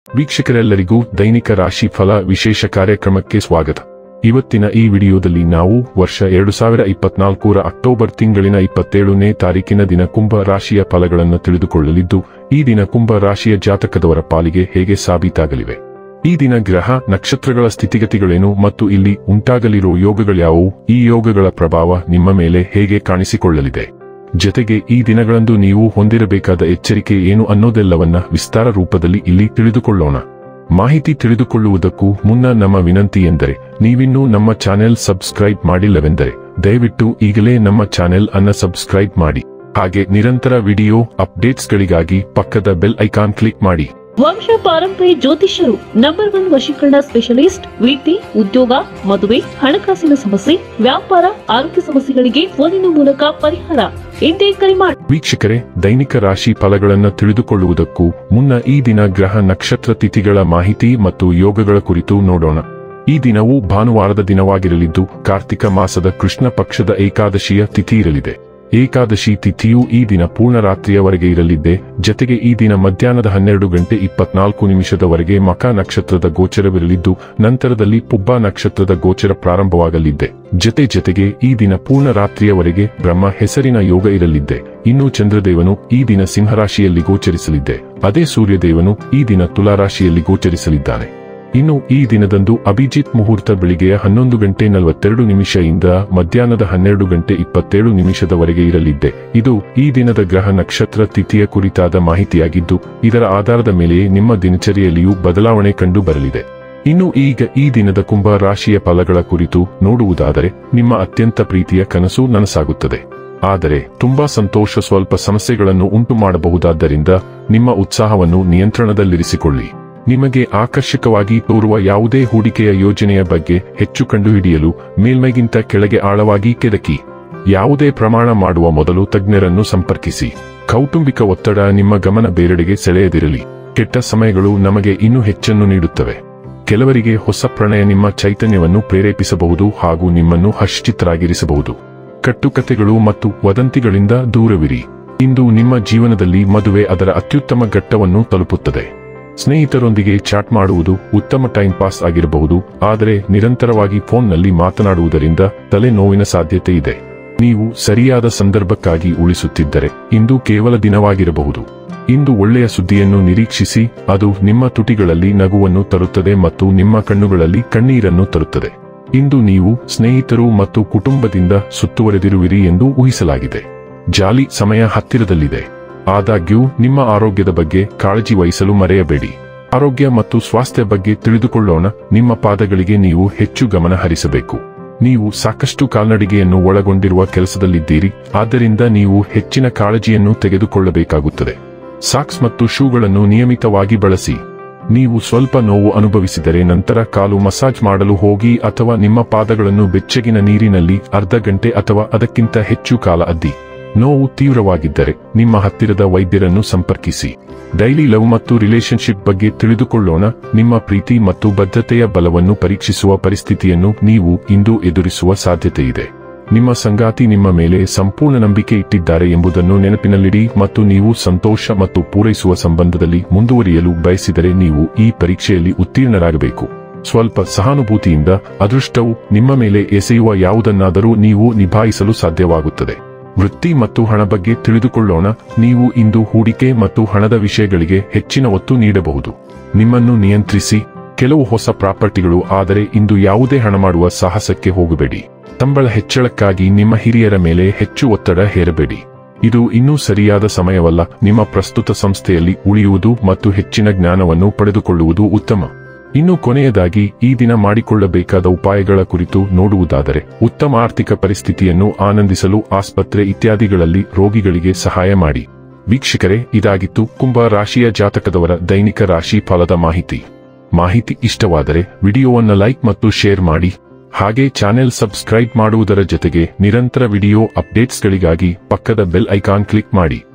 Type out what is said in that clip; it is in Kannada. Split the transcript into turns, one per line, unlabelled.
ವೀಕ್ಷಕರೆಲ್ಲರಿಗೂ ದೈನಿಕ ರಾಶಿ ಫಲ ವಿಶೇಷ ಕಾರ್ಯಕ್ರಮಕ್ಕೆ ಸ್ವಾಗತ ಇವತ್ತಿನ ಈ ವಿಡಿಯೋದಲ್ಲಿ ನಾವು ವರ್ಷ ಎರಡು ಸಾವಿರ ಇಪ್ಪತ್ನಾಲ್ಕರ ಅಕ್ಟೋಬರ್ ತಿಂಗಳಿನ ಇಪ್ಪತ್ತೇಳನೇ ತಾರೀಕಿನ ದಿನ ಕುಂಭ ರಾಶಿಯ ಫಲಗಳನ್ನು ತಿಳಿದುಕೊಳ್ಳಲಿದ್ದು ಈ ದಿನ ಕುಂಭ ರಾಶಿಯ ಜಾತಕದವರ ಪಾಲಿಗೆ ಹೇಗೆ ಸಾಬೀತಾಗಲಿವೆ ಈ ದಿನ ಗ್ರಹ ನಕ್ಷತ್ರಗಳ ಸ್ಥಿತಿಗತಿಗಳೇನು ಮತ್ತು ಇಲ್ಲಿ ಉಂಟಾಗಲಿರುವ ಯೋಗಗಳ್ಯಾವುವು ಈ ಯೋಗಗಳ ಪ್ರಭಾವ ನಿಮ್ಮ ಮೇಲೆ ಹೇಗೆ ಕಾಣಿಸಿಕೊಳ್ಳಲಿದೆ ಜತೆಗೆ ಈ ದಿನಗಳಂದು ನೀವು ಹೊಂದಿರಬೇಕಾದ ಎಚ್ಚರಿಕೆ ಏನು ಅನ್ನೋದೆಲ್ಲವನ್ನ ವಿಸ್ತಾರ ರೂಪದಲ್ಲಿ ಇಲ್ಲಿ ತಿಳಿದುಕೊಳ್ಳೋಣ ಮಾಹಿತಿ ತಿಳಿದುಕೊಳ್ಳುವುದಕ್ಕೂ ಮುನ್ನ ನಮ್ಮ ವಿನಂತಿ ಎಂದರೆ ನೀವಿನ್ನೂ ನಮ್ಮ ಚಾನೆಲ್ ಸಬ್ಸ್ಕ್ರೈಬ್ ಮಾಡಿಲ್ಲವೆಂದರೆ ದಯವಿಟ್ಟು ಈಗಲೇ ನಮ್ಮ ಚಾನೆಲ್ ಅನ್ನ ಸಬ್ಸ್ಕ್ರೈಬ್ ಮಾಡಿ ಹಾಗೆ ನಿರಂತರ ವಿಡಿಯೋ ಅಪ್ಡೇಟ್ಸ್ಗಳಿಗಾಗಿ ಪಕ್ಕದ ಬೆಲ್ ಐಕಾನ್ ಕ್ಲಿಕ್ ಮಾಡಿ
ವಂಶ ಪಾರಂಪರ್ಯ ಜ್ಯೋತಿಷ್ಯರು ನಂಬರ್ ಒನ್ ವಶೀಕರಣ ಸ್ಪೆಷಲಿಸ್ಟ್ ವೃತ್ತಿ ಉದ್ಯೋಗ ಮದುವೆ ಹಣಕಾಸಿನ ಸಮಸ್ಯೆ ವ್ಯಾಪಾರ ಆರೋಗ್ಯ ಸಮಸ್ಯೆಗಳಿಗೆ ಫೋನಿನ ಮೂಲಕ ಪರಿಹಾರ ಇಂದೇ ಕರೆ ಮಾಡಿ
ವೀಕ್ಷಕರೇ ದೈನಿಕ ರಾಶಿ ಫಲಗಳನ್ನು ತಿಳಿದುಕೊಳ್ಳುವುದಕ್ಕೂ ಮುನ್ನ ಈ ದಿನ ಗ್ರಹ ನಕ್ಷತ್ರ ತಿಥಿಗಳ ಮಾಹಿತಿ ಮತ್ತು ಯೋಗಗಳ ಕುರಿತು ನೋಡೋಣ ಈ ದಿನವು ಭಾನುವಾರದ ದಿನವಾಗಿರಲಿದ್ದು ಕಾರ್ತಿಕ ಮಾಸದ ಕೃಷ್ಣ ಪಕ್ಷದ ಏಕಾದಶಿಯ ತಿಥಿ ಇರಲಿದೆ ಏಕಾದಶಿ ತಿಥಿಯು ಈ ದಿನ ಪೂರ್ಣ ರಾತ್ರಿಯವರೆಗೆ ಇರಲಿದ್ದೆ ಜತೆಗೆ ಈ ದಿನ ಮಧ್ಯಾಹ್ನದ ಹನ್ನೆರಡು ಗಂಟೆ ಇಪ್ಪತ್ನಾಲ್ಕು ನಿಮಿಷದವರೆಗೆ ಮಕ ನಕ್ಷತ್ರದ ಗೋಚರವಿರಲಿದ್ದು ನಂತರದಲ್ಲಿ ಪುಬ್ಬ ನಕ್ಷತ್ರದ ಗೋಚರ ಪ್ರಾರಂಭವಾಗಲಿದ್ದೆ ಜತೆ ಜತೆಗೆ ಈ ದಿನ ಪೂರ್ಣ ರಾತ್ರಿಯವರೆಗೆ ಬ್ರಹ್ಮ ಹೆಸರಿನ ಯೋಗ ಇರಲಿದ್ದೆ ಇನ್ನು ಚಂದ್ರದೇವನು ಈ ದಿನ ಸಿಂಹರಾಶಿಯಲ್ಲಿ ಗೋಚರಿಸಲಿದ್ದೆ ಅದೇ ಸೂರ್ಯದೇವನು ಈ ದಿನ ತುಲಾರಾಶಿಯಲ್ಲಿ ಗೋಚರಿಸಲಿದ್ದಾನೆ ಇನ್ನು ಈ ದಿನದಂದು ಅಭಿಜಿತ್ ಮುಹೂರ್ತ ಬೆಳಿಗ್ಗೆಯ ಹನ್ನೊಂದು ಗಂಟೆ ನಲವತ್ತೆರಡು ನಿಮಿಷದಿಂದ ಮಧ್ಯಾಹ್ನದ ಹನ್ನೆರಡು ಗಂಟೆ ಇಪ್ಪತ್ತೇಳು ನಿಮಿಷದವರೆಗೆ ಇರಲಿದ್ದೆ ಇದು ಈ ದಿನದ ಗ್ರಹ ನಕ್ಷತ್ರ ತಿಥಿಯ ಕುರಿತಾದ ಮಾಹಿತಿಯಾಗಿದ್ದು ಇದರ ಆಧಾರದ ಮೇಲೆಯೇ ನಿಮ್ಮ ದಿನಚರಿಯಲ್ಲಿಯೂ ಬದಲಾವಣೆ ಕಂಡು ಬರಲಿದೆ ಇನ್ನು ಈಗ ಈ ದಿನದ ಕುಂಭ ರಾಶಿಯ ಫಲಗಳ ಕುರಿತು ನೋಡುವುದಾದರೆ ನಿಮ್ಮ ಅತ್ಯಂತ ಪ್ರೀತಿಯ ಕನಸು ನನಸಾಗುತ್ತದೆ ಆದರೆ ತುಂಬಾ ಸಂತೋಷ ಸ್ವಲ್ಪ ಸಮಸ್ಯೆಗಳನ್ನು ಉಂಟು ಮಾಡಬಹುದಾದ್ದರಿಂದ ನಿಮ್ಮ ಉತ್ಸಾಹವನ್ನು ನಿಯಂತ್ರಣದಲ್ಲಿರಿಸಿಕೊಳ್ಳಿ ನಿಮಗೆ ಆಕರ್ಷಕವಾಗಿ ತೋರುವ ಯಾವುದೇ ಹೂಡಿಕೆಯ ಯೋಜನೆಯ ಬಗ್ಗೆ ಹೆಚ್ಚು ಕಂಡುಹಿಡಿಯಲು ಮೇಲ್ಮೈಗಿಂತ ಕೆಳಗೆ ಆಳವಾಗಿ ಕೆದಕಿ ಯಾವುದೇ ಪ್ರಮಾಣ ಮಾಡುವ ಮೊದಲು ತಜ್ಞರನ್ನು ಸಂಪರ್ಕಿಸಿ ಕೌಟುಂಬಿಕ ಒತ್ತಡ ನಿಮ್ಮ ಗಮನ ಬೇರೆಡೆಗೆ ಸೆಳೆಯದಿರಲಿ ಕೆಟ್ಟ ಸಮಯಗಳು ನಮಗೆ ಇನ್ನೂ ಹೆಚ್ಚನ್ನು ನೀಡುತ್ತವೆ ಕೆಲವರಿಗೆ ಹೊಸ ಪ್ರಣಯ ನಿಮ್ಮ ಚೈತನ್ಯವನ್ನು ಪ್ರೇರೇಪಿಸಬಹುದು ಹಾಗೂ ನಿಮ್ಮನ್ನು ಹರ್ಷಚಿತ್ತರಾಗಿರಿಸಬಹುದು ಕಟ್ಟುಕತೆಗಳು ಮತ್ತು ವದಂತಿಗಳಿಂದ ದೂರವಿರಿ ಇಂದು ನಿಮ್ಮ ಜೀವನದಲ್ಲಿ ಮದುವೆ ಅದರ ಅತ್ಯುತ್ತಮ ಘಟ್ಟವನ್ನು ತಲುಪುತ್ತದೆ ಸ್ನೇಹಿತರೊಂದಿಗೆ ಚಾಟ್ ಮಾಡುವುದು ಉತ್ತಮ ಟೈಮ್ ಪಾಸ್ ಆಗಿರಬಹುದು ಆದರೆ ನಿರಂತರವಾಗಿ ಫೋನ್ನಲ್ಲಿ ಮಾತನಾಡುವುದರಿಂದ ತಲೆನೋವಿನ ಸಾಧ್ಯತೆ ಇದೆ ನೀವು ಸರಿಯಾದ ಸಂದರ್ಭಕ್ಕಾಗಿ ಉಳಿಸುತ್ತಿದ್ದರೆ ಇಂದು ಕೇವಲ ದಿನವಾಗಿರಬಹುದು ಇಂದು ಒಳ್ಳೆಯ ಸುದ್ದಿಯನ್ನು ನಿರೀಕ್ಷಿಸಿ ಅದು ನಿಮ್ಮ ತುಟಿಗಳಲ್ಲಿ ನಗುವನ್ನು ತರುತ್ತದೆ ಮತ್ತು ನಿಮ್ಮ ಕಣ್ಣುಗಳಲ್ಲಿ ಕಣ್ಣೀರನ್ನು ತರುತ್ತದೆ ಇಂದು ನೀವು ಸ್ನೇಹಿತರು ಮತ್ತು ಕುಟುಂಬದಿಂದ ಸುತ್ತುವರೆದಿರುವಿರಿ ಎಂದು ಊಹಿಸಲಾಗಿದೆ ಜಾಲಿ ಸಮಯ ಹತ್ತಿರದಲ್ಲಿದೆ ಆದಾಗ್ಯೂ ನಿಮ್ಮ ಆರೋಗ್ಯದ ಬಗ್ಗೆ ಕಾಳಜಿ ವಹಿಸಲು ಮರೆಯಬೇಡಿ ಆರೋಗ್ಯ ಮತ್ತು ಸ್ವಾಸ್ಥ್ಯ ಬಗ್ಗೆ ತಿಳಿದುಕೊಳ್ಳೋಣ ನಿಮ್ಮ ಪಾದಗಳಿಗೆ ನೀವು ಹೆಚ್ಚು ಗಮನ ಹರಿಸಬೇಕು ನೀವು ಸಾಕಷ್ಟು ಕಾಲ್ನಡಿಗೆಯನ್ನು ಒಳಗೊಂಡಿರುವ ಕೆಲಸದಲ್ಲಿದ್ದೀರಿ ಆದ್ದರಿಂದ ನೀವು ಹೆಚ್ಚಿನ ಕಾಳಜಿಯನ್ನು ತೆಗೆದುಕೊಳ್ಳಬೇಕಾಗುತ್ತದೆ ಸಾಕ್ಸ್ ಮತ್ತು ಶೂಗಳನ್ನು ನಿಯಮಿತವಾಗಿ ಬಳಸಿ ನೀವು ಸ್ವಲ್ಪ ನೋವು ಅನುಭವಿಸಿದರೆ ನಂತರ ಕಾಲು ಮಸಾಜ್ ಮಾಡಲು ಹೋಗಿ ಅಥವಾ ನಿಮ್ಮ ಪಾದಗಳನ್ನು ಬೆಚ್ಚಗಿನ ನೀರಿನಲ್ಲಿ ಅರ್ಧ ಗಂಟೆ ಅಥವಾ ಅದಕ್ಕಿಂತ ಹೆಚ್ಚು ಕಾಲ ಅದ್ದಿ ನೋವು ತೀವ್ರವಾಗಿದ್ದರೆ ನಿಮ್ಮ ಹತ್ತಿರದ ವೈದ್ಯರನ್ನು ಸಂಪರ್ಕಿಸಿ ಡೈಲಿ ಲವ್ ಮತ್ತು ರಿಲೇಶನ್ಶಿಪ್ ಬಗ್ಗೆ ತಿಳಿದುಕೊಳ್ಳೋಣ ನಿಮ್ಮ ಪ್ರೀತಿ ಮತ್ತು ಬದ್ಧತೆಯ ಬಲವನ್ನು ಪರೀಕ್ಷಿಸುವ ಪರಿಸ್ಥಿತಿಯನ್ನು ನೀವು ಇಂದು ಎದುರಿಸುವ ಸಾಧ್ಯತೆ ಇದೆ ನಿಮ್ಮ ಸಂಗಾತಿ ನಿಮ್ಮ ಮೇಲೆ ಸಂಪೂರ್ಣ ನಂಬಿಕೆ ಇಟ್ಟಿದ್ದಾರೆ ಎಂಬುದನ್ನು ನೆನಪಿನಲ್ಲಿಡಿ ಮತ್ತು ನೀವು ಸಂತೋಷ ಮತ್ತು ಪೂರೈಸುವ ಸಂಬಂಧದಲ್ಲಿ ಮುಂದುವರಿಯಲು ಬಯಸಿದರೆ ನೀವು ಈ ಪರೀಕ್ಷೆಯಲ್ಲಿ ಉತ್ತೀರ್ಣರಾಗಬೇಕು ಸ್ವಲ್ಪ ಸಹಾನುಭೂತಿಯಿಂದ ಅದೃಷ್ಟವು ನಿಮ್ಮ ಮೇಲೆ ಎಸೆಯುವ ಯಾವುದನ್ನಾದರೂ ನೀವು ನಿಭಾಯಿಸಲು ಸಾಧ್ಯವಾಗುತ್ತದೆ ವೃತ್ತಿ ಮತ್ತು ಹಣ ಬಗ್ಗೆ ತಿಳಿದುಕೊಳ್ಳೋಣ ನೀವು ಇಂದು ಹೂಡಿಕೆ ಮತ್ತು ಹಣದ ವಿಷಯಗಳಿಗೆ ಹೆಚ್ಚಿನ ಒತ್ತು ನೀಡಬಹುದು ನಿಮ್ಮನ್ನು ನಿಯಂತ್ರಿಸಿ ಕೆಲವು ಹೊಸ ಪ್ರಾಪರ್ಟಿಗಳು ಆದರೆ ಇಂದು ಯಾವುದೇ ಹಣ ಮಾಡುವ ಸಾಹಸಕ್ಕೆ ಹೋಗಬೇಡಿ ಸಂಬಳ ಹೆಚ್ಚಳಕ್ಕಾಗಿ ನಿಮ್ಮ ಹಿರಿಯರ ಮೇಲೆ ಹೆಚ್ಚು ಒತ್ತಡ ಹೇರಬೇಡಿ ಇದು ಇನ್ನೂ ಸರಿಯಾದ ಸಮಯವಲ್ಲ ನಿಮ್ಮ ಪ್ರಸ್ತುತ ಸಂಸ್ಥೆಯಲ್ಲಿ ಉಳಿಯುವುದು ಮತ್ತು ಹೆಚ್ಚಿನ ಜ್ಞಾನವನ್ನು ಪಡೆದುಕೊಳ್ಳುವುದು ಉತ್ತಮ ಇನ್ನು ಕೊನೆಯದಾಗಿ ಈ ದಿನ ಮಾಡಿಕೊಳ್ಳಬೇಕಾದ ಉಪಾಯಗಳ ಕುರಿತು ನೋಡುವುದಾದರೆ ಉತ್ತಮ ಆರ್ಥಿಕ ಪರಿಸ್ಥಿತಿಯನ್ನು ಆನಂದಿಸಲು ಆಸ್ಪತ್ರೆ ಇತ್ಯಾದಿಗಳಲ್ಲಿ ರೋಗಿಗಳಿಗೆ ಸಹಾಯ ಮಾಡಿ ವೀಕ್ಷಕರೇ ಇದಾಗಿತ್ತು ಕುಂಭ ರಾಶಿಯ ಜಾತಕದವರ ದೈನಿಕ ರಾಶಿ ಫಲದ ಮಾಹಿತಿ ಮಾಹಿತಿ ಇಷ್ಟವಾದರೆ ವಿಡಿಯೋವನ್ನು ಲೈಕ್ ಮತ್ತು ಶೇರ್ ಮಾಡಿ ಹಾಗೆ ಚಾನೆಲ್ ಸಬ್ಸ್ಕ್ರೈಬ್ ಮಾಡುವುದರ ಜೊತೆಗೆ ನಿರಂತರ ವಿಡಿಯೋ ಅಪ್ಡೇಟ್ಸ್ಗಳಿಗಾಗಿ ಪಕ್ಕದ ಬೆಲ್ ಐಕಾನ್ ಕ್ಲಿಕ್ ಮಾಡಿ